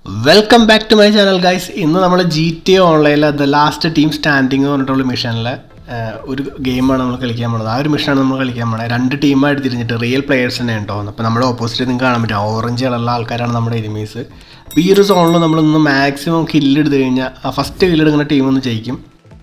welcome back to my channel guys ഇന്ന് നമ്മൾ G T ഓൺലൈനിലെ ദ ലാസ്റ്റ് ടീം സ്റ്റാൻഡിങ് എന്ന് പറഞ്ഞിട്ടുള്ള മിഷനിലെ ഒരു ഗെയിമാണ് നമ്മൾ കളിക്കാൻ പോകുന്നത് ആ ഒരു മിഷനാണ് നമ്മൾ കളിക്കാൻ പോകുന്നത് രണ്ട് ടീമായിട്ട് തിരിഞ്ഞിട്ട് റിയൽ പ്ലെയേഴ്സ് തന്നെ ഉണ്ടോ അപ്പോൾ നമ്മുടെ ഓപ്പോസിറ്റ് നിങ്ങൾക്ക് കാണാൻ പറ്റും ഓറഞ്ച് കളറുള്ള ആൾക്കാരാണ് നമ്മുടെ എനിമീസ് അപ്പോൾ ഈ ഒരു സോണിൽ നമ്മളൊന്ന് മാക്സിമം കില്ലെടുത്ത് കഴിഞ്ഞാൽ ആ ഫസ്റ്റ് കില്ലെടുക്കുന്ന ടീം ഒന്ന് ജയിക്കും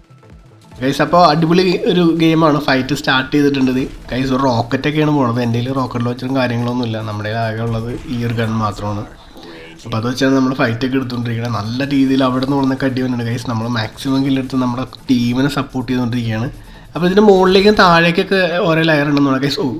ഗൈസ് അപ്പോൾ അടിപൊളി ഒരു ഗെയിമാണ് ഫൈറ്റ് സ്റ്റാർട്ട് ചെയ്തിട്ടുണ്ട് ഗൈസ് ഒരു റോക്കറ്റൊക്കെയാണ് പോണത് എൻ്റെ കയ്യിൽ റോക്കറ്റ് ലോഞ്ചറും കാര്യങ്ങളൊന്നും ഇല്ല നമ്മുടെ കയ്യിൽ ആകെ ഉള്ളത് ഈ ഒരു ഗൺ മാത്രമാണ് അപ്പോൾ അത് വെച്ചാൽ നമ്മൾ ഫൈറ്റൊക്കെ എടുത്തുകൊണ്ടിരിക്കുന്നത് നല്ല രീതിയിൽ അവിടെ നിന്ന് വന്നൊക്കെ അടി വന്നിട്ടുണ്ട് ഗൈസ് നമ്മൾ മാക്സിമം കില്ലെടുത്ത് നമ്മുടെ ടീമിനെ സപ്പോർട്ട് ചെയ്തുകൊണ്ടിരിക്കുകയാണ് അപ്പോൾ ഇതിൻ്റെ മുകളിലേക്കും താഴേക്കൊക്കെ ഓരോ ലെയർ ഉണ്ടെന്ന് പറഞ്ഞാൽ ഗൈസ് ഓ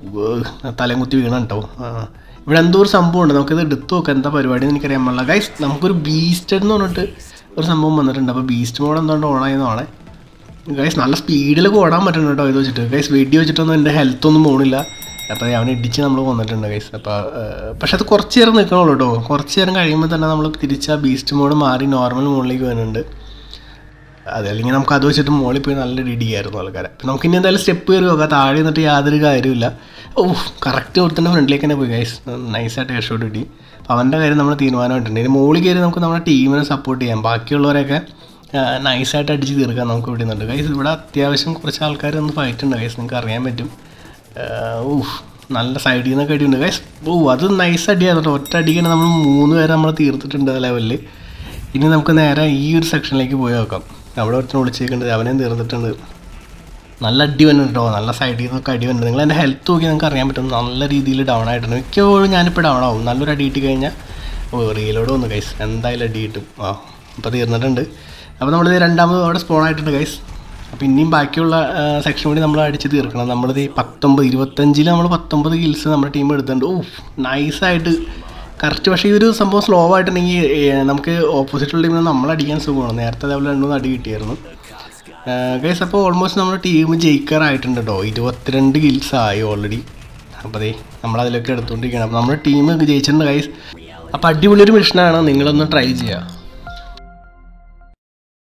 തലയും കുത്തി വീണ കേട്ടോ ഇവിടെ എന്തോ ഒരു സംഭവം ഉണ്ട് നമുക്കിത് എടുത്തു നോക്കാം എന്താ പരിപാടി എന്ന് എനിക്കറിയാൻ പാടില്ല ഗൈസ് നമുക്കൊരു ബീസ്റ്റഡ് എന്ന് പറഞ്ഞിട്ട് ഒരു സംഭവം വന്നിട്ടുണ്ട് അപ്പോൾ ബീസ്റ്റ് മോഡ് എന്തുകൊണ്ട് ഓണായെന്നാണ് ഗൈസ് നല്ല സ്പീഡിലൊക്കെ ഓടാൻ പറ്റുന്നുണ്ട് കേട്ടോ ഇത് വെച്ചിട്ട് ഗൈസ് വെടി വെച്ചിട്ടൊന്നും എൻ്റെ ഹെൽത്ത് ഒന്നും പോകണില്ല അപ്പോൾ അവനെ ഇടിച്ച് നമ്മൾ കൊന്നിട്ടുണ്ട് ഗൈസ് അപ്പോൾ പക്ഷെ അത് കുറച്ച് നേരം നിൽക്കണുള്ളൂ കേട്ടോ കുറച്ച് നേരം കഴിയുമ്പോൾ തന്നെ നമ്മൾ തിരിച്ച് ആ ബീസ്റ്റ് മോഡ് മാറി നോർമൽ മോഡിലേക്ക് വരുന്നുണ്ട് അതല്ലെങ്കിൽ നമുക്ക് അത് വെച്ചിട്ട് മോളിൽ പോയി നല്ല ഇടിയായിരുന്നു ആൾക്കാരെ അപ്പം നമുക്ക് ഇനി എന്തായാലും സ്റ്റെപ്പ് കയറി നോക്കാം താഴെ നിന്നിട്ട് യാതൊരു കാര്യമില്ല ഓ കറക്റ്റ് ഒരുത്തൻ്റെ ഫ്രണ്ടിലേക്ക് തന്നെ പോയി ഗൈസ് നൈസായിട്ട് ഹെഡ്ഷോട്ട് കിട്ടി അപ്പോൾ അവൻ്റെ കാര്യം നമ്മൾ തീരുമാനമായിട്ടുണ്ട് ഇനി മോളിൽ കയറി നമുക്ക് നമ്മുടെ ടീമിനെ സപ്പോർട്ട് ചെയ്യാം ബാക്കിയുള്ളവരെയൊക്കെ നൈസായിട്ട് അടിച്ച് തീർക്കാൻ നമുക്ക് വിടുന്നുണ്ട് ഗൈസ് ഇവിടെ അത്യാവശ്യം കുറച്ച് ആൾക്കാർ ഒന്ന് ഫൈറ്റ് ഉണ്ട് ഗൈസ് നിങ്ങൾക്ക് അറിയാൻ പറ്റും ഊഹ് നല്ല സൈഡിൽ നിന്നൊക്കെ അടിയുണ്ട് ഗൈസ് ഓ അത് നൈസ് അടിയാണ് ഒറ്റ അടിക്കാണ് നമ്മൾ മൂന്ന് പേരെ നമ്മൾ തീർത്തിട്ടുണ്ട് ആ ലെവലിൽ ഇനി നമുക്ക് നേരെ ഈ ഒരു സെക്ഷനിലേക്ക് പോയി നോക്കാം അവിടെ ഒരുത്തനെ വിളിച്ചേക്കുന്നുണ്ട് അവനെയും തീർന്നിട്ടുണ്ട് നല്ല അടി വന്നിട്ടുണ്ട് കേട്ടോ നല്ല സൈഡിൽ നിന്നൊക്കെ അടി വന്നിട്ടുണ്ട് നിങ്ങൾ എൻ്റെ ഹെൽത്ത് നോക്കി നിങ്ങൾക്ക് അറിയാൻ പറ്റും നല്ല രീതിയിൽ ഡൗൺ ആയിട്ടുണ്ട് മിക്കപ്പോഴും ഞാനിപ്പോൾ ഡൗൺ ആവും നല്ലൊരു അടി കിട്ടി കഴിഞ്ഞാൽ ഓ റീലോട് വന്നു ഗൈസ് എന്തായാലും അടി കിട്ടും ആ അപ്പോൾ തീർന്നിട്ടുണ്ട് അപ്പോൾ നമ്മളിത് രണ്ടാമത് അവിടെ സ്പോൺ ആയിട്ടുണ്ട് ഗൈസ് അപ്പോൾ ഇനിയും ബാക്കിയുള്ള സെക്ഷൻ കൂടി നമ്മൾ അടിച്ച് തീർക്കണം നമ്മളിത് പത്തൊമ്പത് ഇരുപത്തഞ്ചിൽ നമ്മൾ പത്തൊമ്പത് കിൽസ് നമ്മുടെ ടീം എടുത്തിട്ടുണ്ട് ഓ നൈസായിട്ട് കറക്റ്റ് പക്ഷേ ഈ ഒരു സംഭവം സ്ലോ ആയിട്ടുണ്ടെങ്കിൽ നമുക്ക് ഓപ്പോസിറ്റുള്ള ടീമിൽ നമ്മൾ അടിക്കാൻ സുഖമാണ് നേരത്തെ അതേപോലെ രണ്ടു അടി കിട്ടിയായിരുന്നു ഗൈസ് അപ്പോൾ ഓൾമോസ്റ്റ് നമ്മുടെ ടീം ജയിക്കാറായിട്ടുണ്ട് കേട്ടോ ഇരുപത്തിരണ്ട് കിൽസ് ആയി ഓൾറെഡി അപ്പോൾ അതേ നമ്മളതിലൊക്കെ എടുത്തുകൊണ്ടിരിക്കുകയാണ് അപ്പോൾ നമ്മുടെ ടീം ജയിച്ചിട്ടുണ്ട് ഗൈസ് അപ്പോൾ അടിപൊളിയൊരു മിഷനാണ് നിങ്ങളൊന്ന് ട്രൈ ചെയ്യുക